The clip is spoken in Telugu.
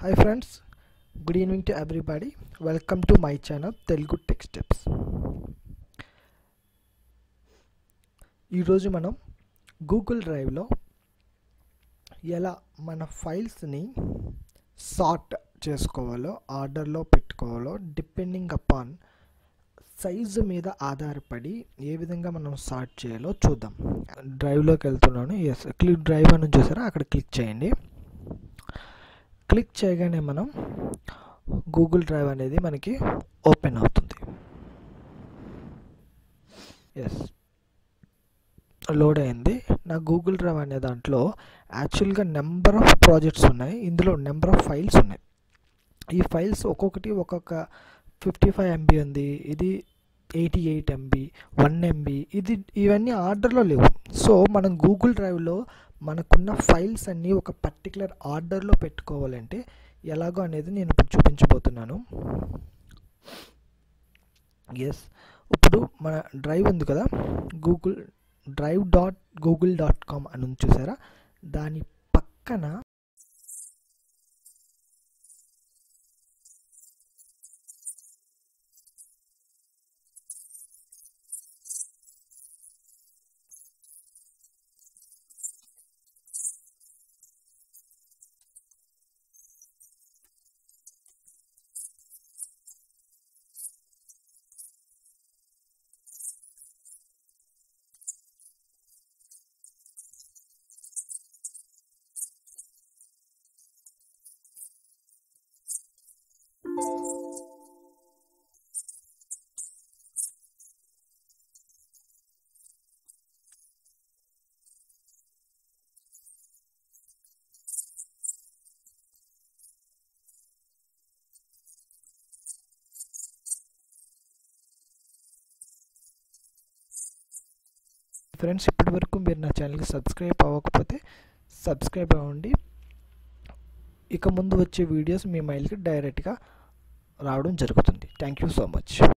hi friends good evening to everybody welcome to my channel Telugu tech steps ఈరోజు మనం గూగుల్ డ్రైవ్లో ఎలా మన ఫైల్స్ని సార్ట్ చేసుకోవాలో ఆర్డర్లో పెట్టుకోవాలో డిపెండింగ్ అపాన్ సైజు మీద ఆధారపడి ఏ విధంగా మనం సార్ట్ చేయాలో చూద్దాం డ్రైవ్లోకి వెళ్తున్నాను ఎస్ క్లిక్ డ్రైవ్ అని చూసారా అక్కడ క్లిక్ చేయండి క్లిక్ చేయగానే మనం గూగుల్ డ్రైవ్ అనేది మనకి ఓపెన్ అవుతుంది ఎస్ లోడ్ అయింది నా గూగుల్ డ్రైవ్ అనే దాంట్లో యాక్చువల్గా నెంబర్ ఆఫ్ ప్రాజెక్ట్స్ ఉన్నాయి ఇందులో నెంబర్ ఆఫ్ ఫైల్స్ ఉన్నాయి ఈ ఫైల్స్ ఒక్కొక్కటి ఒక్కొక్క ఫిఫ్టీ ఫైవ్ ఎంబీ ఉంది ఇది eighty eight MB one MB ఇది ఇవన్నీ ఆర్డర్లో లేవు సో మనం గూగుల్ డ్రైవ్లో మనకున్న ఫైల్స్ అన్నీ ఒక పర్టికులర్ ఆర్డర్లో పెట్టుకోవాలంటే ఎలాగో అనేది నేను ఇప్పుడు చూపించబోతున్నాను ఎస్ ఇప్పుడు మన డ్రైవ్ ఉంది కదా Google drive dot Google dot com అని ఉంది చూసారా దాని పక్కన ఫ్రెండ్స్ ఇప్పటి వరకు మీరు నా ఛానల్కి సబ్స్క్రైబ్ అవ్వకపోతే సబ్స్క్రైబ్ అవ్వండి ఇక ముందు వచ్చే వీడియోస్ మీ మైల్కి డైరెక్ట్గా రావడం జరుగుతుంది థ్యాంక్ యూ సో మచ్